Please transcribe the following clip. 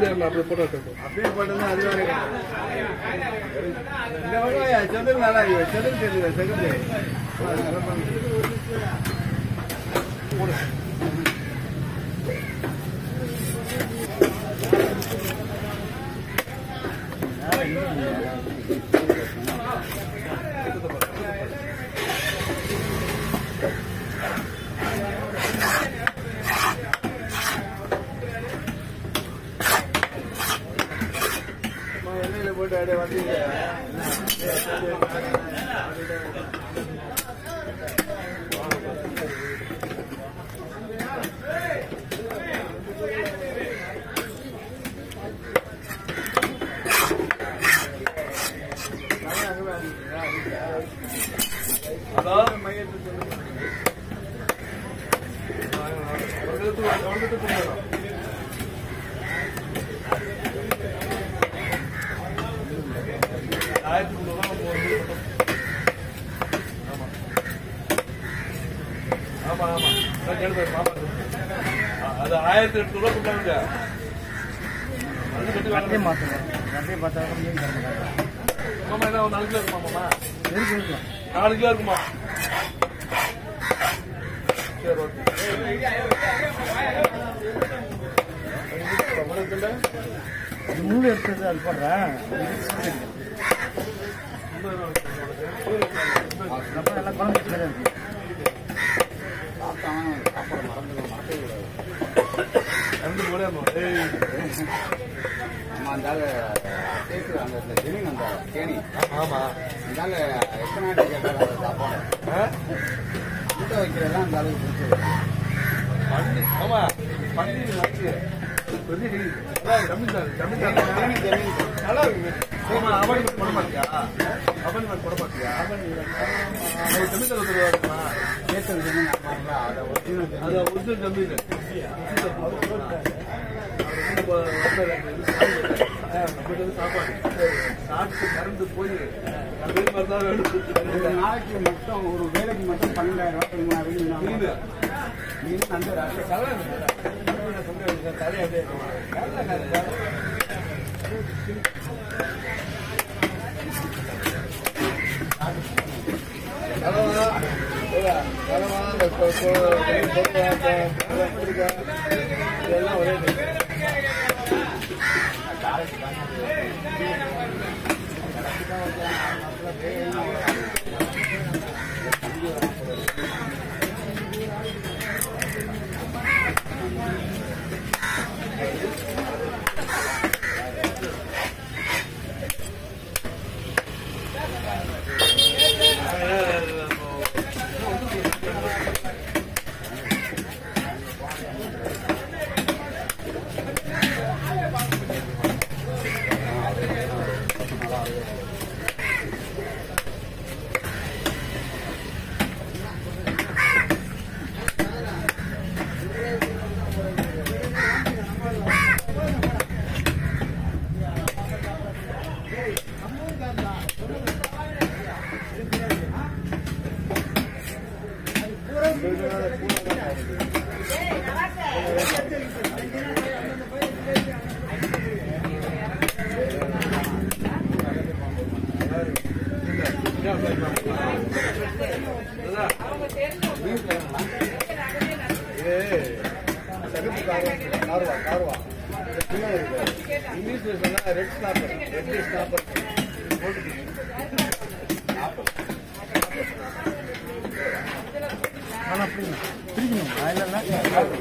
நேரில் அப்படியே போட்டோ எடுத்துக்கோ அப்படியே போட்டது அது வேற இந்த பக்கம் செதில் நல்லா இருக்கு செதில் தெரியல செதில் எண்ணெயில போட்டு அப்படியே வந்தீங்க ஹலோ மையத்துக்கு சொல்லுங்க. ஒரு இடத்துல ஒரு இடத்துல தூங்கணும். ஆயிரத்தி முந்நூறுவா போகுது. ஆமா. ஆமா, ஆமா. அதான் கேட்டு பாரு, பாப்பா. ஆ, அது ஆயிரத்தி எட்டு ரூபா கொடுத்தாங்க அது கட்டி வாங்க மாத்தணும் அப்படியே பார்த்தா மீன் கறந்து மாமா என்ன ஒரு நாலு கிலோ இருக்குமா மாமா நாலு கிலோ இருக்குமா சரி ஓகே தமிழகத்துல முள்ளு எடுத்தது அது போடுறேன் அப்புறம் எல்லாம் குழம்பு வச்சு இருக்கு ரெண்டு கூட ஏய் நம்ம அந்த ஆளு சேர்த்து அந்த இந்த ஜெமீன் அந்த கேணி ஆமா அந்த ஆளு எத்தனை நாட்டு கேட்டாலும் அந்த சாப்பாடு ஆ? முட்டை வைக்கிறதெல்லாம் அந்த ஆளுக்கு பிடிச்சது பண்ணி ஆமா பண்ணி வச்சு சொல்லி அதான் ஜமீன்தார் ஜமீன்தார் கேணி ஜெமீன் நல்லா இருக்கு ஆமா அவன் போட மாட்டியா அவன் போட மாட்டியா அவன் ஜமீன்தார் ஒருத்தர் வருமா சேர்த்து ஜெமீன் ஆமாங்களா அதை ஒரிஜினல் அது ஒரிஜினல் ஜமீன் சாப்பாடு சாப்பிட்டு கறந்து போய் அதே மாதிரி தான் ஒரு வேணும் நாளைக்கு மட்டும் ஒரு வேலைக்கு மட்டும் பன்னெண்டாயிரம் ரூபாய் பதிமூணாயிரம் மீன் மீன் அந்த எல்லாம் ஒரே கார்வா கார்வா சின்ன இருக்கு இங்கிலீஷ்ல சொன்னா ரெட் ஸ்னாப்பர் ரெட் ஸ்னாப்பர் ஆனால் அப்படி பிரிக்கணும் இல்லைன்னா